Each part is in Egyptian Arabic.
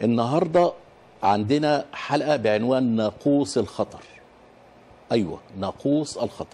النهارده عندنا حلقه بعنوان ناقوس الخطر ايوه ناقوس الخطر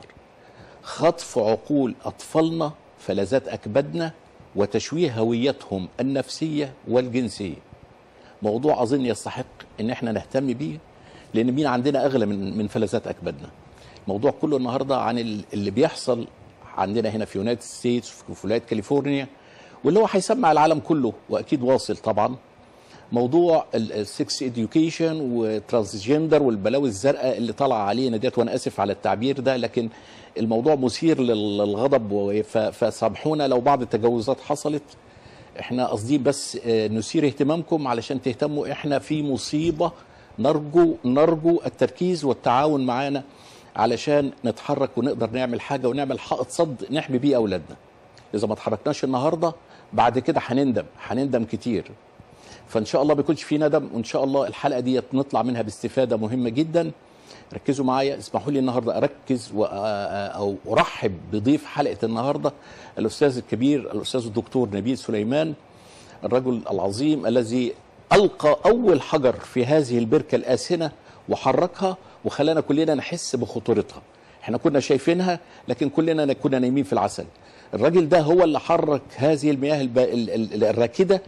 خطف عقول اطفالنا فلذات اكبادنا وتشويه هويتهم النفسيه والجنسيه موضوع اظن يستحق ان احنا نهتم بيه لان مين عندنا اغلى من من فلذات اكبادنا الموضوع كله النهارده عن ال- اللي بيحصل عندنا هنا في يونايتد ستيتس في ولايه كاليفورنيا واللي هو هيسمع العالم كله واكيد واصل طبعا موضوع السكس اديوكيشن وترانسجندر والبلاوي الزرقاء اللي طالعه علينا ديت وانا اسف على التعبير ده لكن الموضوع مثير لل- للغضب و- ف- فسامحونا لو بعض التجاوزات حصلت احنا قاصدين بس آه، نثير اهتمامكم علشان تهتموا احنا في مصيبه نرجو نرجو التركيز والتعاون معانا علشان نتحرك ونقدر نعمل حاجه ونعمل حائط صد نحمي بيه اولادنا اذا ما اتحركناش النهارده بعد كده هنندم هنندم كتير فان شاء الله ما يكونش في ندم وان شاء الله الحلقه دي نطلع منها باستفاده مهمه جدا ركزوا معايا اسمحوا لي النهارده اركز و او ارحب بضيف حلقه النهارده الاستاذ الكبير الاستاذ الدكتور نبيل سليمان الرجل العظيم الذي القى اول حجر في هذه البركه الاسنه وحركها وخلانا كلنا نحس بخطورتها احنا كنا شايفينها لكن كلنا كنا نايمين في العسل الراجل ده هو اللي حرك هذه المياه الب... ال- ال- الراكده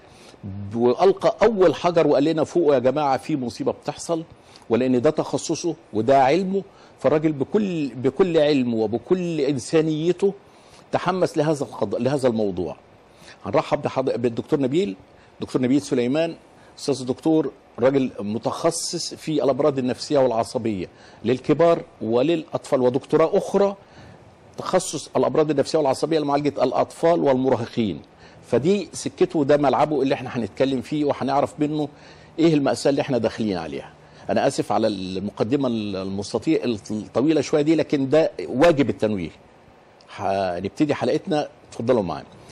والقى اول حجر وقال لنا فوقوا يا جماعه في مصيبه بتحصل ولان ده تخصصه وده علمه فالراجل بكل بكل علمه وبكل انسانيته تحمس لهذا القض... لهذا الموضوع هنرحب بحض... بالدكتور نبيل دكتور نبيل سليمان استاذ الدكتور راجل متخصص في الامراض النفسيه والعصبيه للكبار وللاطفال ودكتوراه اخرى تخصص الامراض النفسيه والعصبيه لمعالجه الاطفال والمراهقين فدي سكته وده ملعبه اللي احنا هنتكلم فيه وهنعرف منه ايه المأساة اللي احنا داخلين عليها انا اسف على المقدمه المستطيع الطويله شويه دي لكن ده واجب التنويه هنبتدي حلقتنا اتفضلوا معانا